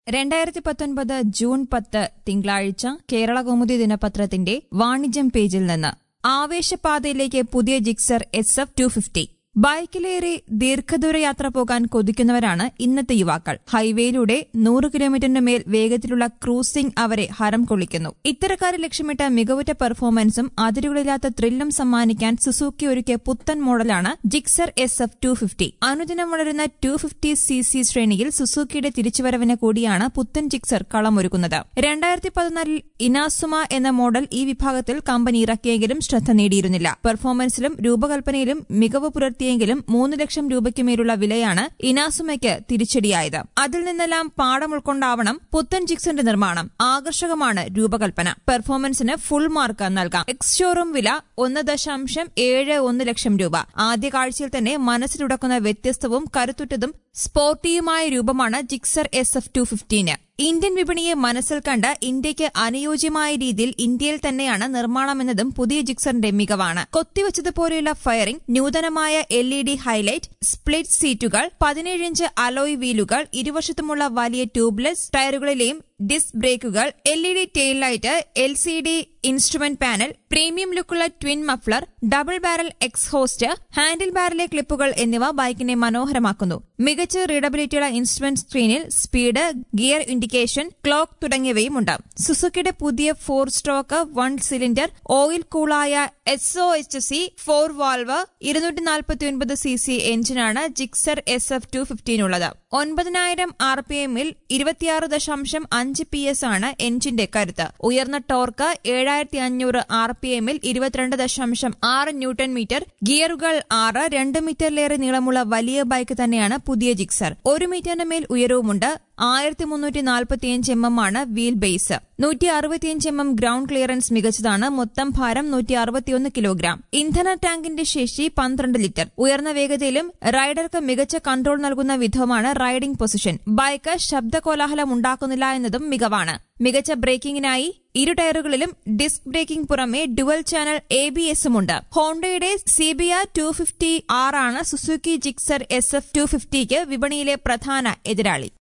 രണ്ടായിരത്തി പത്തൊൻപത് ജൂൺ പത്ത് തിങ്കളാഴ്ച കേരള കൗമുദി ദിനപത്രത്തിന്റെ വാണിജ്യം പേജിൽ നിന്ന് ആവേശപാതയിലേക്ക് പുതിയ Gixxer S F two fifty ബൈക്കിലേറെ ദീർഘദൂര യാത്ര പോകാൻ കൊതിക്കുന്നവരാണ് ഇന്നത്തെ യുവാക്കൾ ഹൈവേയിലൂടെ നൂറ് കിലോമീറ്ററിന് മേൽ വേഗത്തിലുള്ള ക്രൂസിംഗ് അവരെ ഹരം കൊള്ളിക്കുന്നു ഇത്തരക്കാരെ ലക്ഷ്യമിട്ട മികവുറ്റ പെർഫോമൻസും അതിരുകളില്ലാത്ത ത്രില്ലും സമ്മാനിക്കാൻ സുസൂക്കി ഒരുക്കിയ പുത്തൻ മോഡലാണ് Gixxer S F two fifty അനുദിനം വളരുന്ന ടു ഫിഫ്റ്റി സി സി ശ്രേണിയിൽ സുസൂക്കിയുടെ തിരിച്ചുവരവിന് കൂടിയാണ് പുത്തൻ ജിക്സർ കളമൊരുക്കുന്നത് രണ്ടായിരത്തി പതിനാലിൽ ഇനാസുമ എന്ന മോഡൽ ഈ വിഭാഗത്തിൽ കമ്പനി ഇറക്കിയെങ്കിലും ശ്രദ്ധ നേടിയിരുന്നില്ല പെർഫോമൻസിലും രൂപകൽപ്പനയിലും മികവ് പുലർത്തിയെങ്കിലും മൂന്ന് ലക്ഷം രൂപയ്ക്ക് മേലുള്ള വിലയാണ് ഇനാസുമയ്ക്ക് തിരിച്ചടിയായത് അതിൽ നിന്നെല്ലാം പാഠം ഉൾക്കൊണ്ടാവണം പുത്തൻ ജിക്സന്റെ നിർമ്മാണം ആകർഷകമാണ് രൂപകൽപ്പന പെർഫോമൻസിന് ഫുൾ മാർക്ക് നൽകാം എക്സ് ഷോറൂം വില ഒന്ന് ദശാംശം ഏഴ് ഒന്ന് ലക്ഷം രൂപ ആദ്യ കാഴ്ചയിൽ തന്നെ മനസ്സിലുടക്കുന്ന വ്യത്യസ്തവും കരുത്തുറ്റതും സ്പോർട്ടിയുമായ രൂപമാണ് ജിക്സർ എസ് എഫ് ടു ഫിഫ്റ്റീന് ഇന്ത്യൻ വിപണിയെ മനസ്സിൽ കണ്ട് ഇന്ത്യയ്ക്ക് അനുയോജ്യമായ രീതിയിൽ ഇന്ത്യയിൽ തന്നെയാണ് നിർമ്മാണമെന്നതും പുതിയ ജിക്സറിന്റെ മികവാണ് കൊത്തിവച്ചതുപോലെയുള്ള ഫയറിംഗ് നൂതനമായ L E D highlight split സീറ്റുകൾ പതിനേഴ് ഇഞ്ച് അലോയ് വീലുകൾ ഇരുവശത്തുമുള്ള വലിയ ട്യൂബ്ലെസ് ടയറുകളിലെയും ഡിസ്ക് ബ്രേക്കുകൾ L E D tail light L C D instrument panel premium ലുക്കുള്ള twin muffler double barrel exhaust handle ബാരലെ ക്ലിപ്പുകൾ എന്നിവ ബൈക്കിനെ മനോഹരമാക്കുന്നു മികച്ച റീഡബിലിറ്റിയുള്ള ഇൻസ്ട്രുമെന്റ് സ്ക്രീനിൽ സ്പീഡ് ഗിയർ ഇൻഡിക്കേഷൻ ക്ലോക്ക് തുടങ്ങിയവയുമുണ്ട് സുസുക്കിയുടെ പുതിയ four stroke one cylinder oil കൂളായ S O H C four valve ഇരുന്നൂറ്റി നാൽപ്പത്തിയൊൻപത് സി സി എഞ്ചിനാണ് ജിക്സർ എസ് എഫ് ടു ഫിഫ്റ്റീനുള്ളത് ഒൻപതിനായിരം ആർ പി എമ്മിൽ ഇരുപത്തിയാറ് ദശാംശം അഞ്ച് പി എസ് ആണ് എഞ്ചിന്റെ കരുത്ത് ഉയർന്ന ടോർക്ക് ഏഴായിരത്തി അഞ്ഞൂറ് ആർ പി എമ്മിൽ ഇരുപത്തിരണ്ട് ദശാംശം ആറ് ന്യൂട്ടൺ മീറ്റർ ഗിയറുകൾ ആറ് രണ്ട് മീറ്ററിലേറെ നീളമുള്ള വലിയ ബൈക്ക് തന്നെയാണ് പുതിയ ജിക്സർ ഒരു മീറ്ററിന് മേൽ ഉയരവുമുണ്ട് ആയിരത്തി മുന്നൂറ്റി നാൽപ്പത്തിയഞ്ച് എം എം ആണ് വീൽ ബേസ് നൂറ്റി അറുപത്തിയഞ്ച് എം എം ഗ്രൌണ്ട് ക്ലിയറൻസ് മികച്ചതാണ് മൊത്തം ഭാരം നൂറ്റി അറുപത്തിയൊന്ന് കിലോഗ്രാം ഇന്ധന ടാങ്കിന്റെ ശേഷി പന്ത്രണ്ട് ലിറ്റർ ഉയർന്ന വേഗതയിലും റൈഡർക്ക് മികച്ച കൺട്രോൾ നൽകുന്ന വിധവുമാണ് റൈഡിംഗ് പൊസിഷൻ ബൈക്ക് ശബ്ദ കോലാഹലം ഉണ്ടാക്കുന്നില്ല എന്നതും മികവാണ് മികച്ച ബ്രേക്കിംഗിനായി ഇരു ടയറുകളിലും ഡിസ്ക് ബ്രേക്കിംഗ് പുറമെ ഡുവൽ ചാനൽ എ ബി എസുമുണ്ട് ഹോണ്ടയുടെ സിബിയ ടു ഫിഫ്റ്റി ആറാണ് Suzuki Gixxer S F two ഫിഫ്റ്റിക്ക് വിപണിയിലെ പ്രധാന എതിരാളി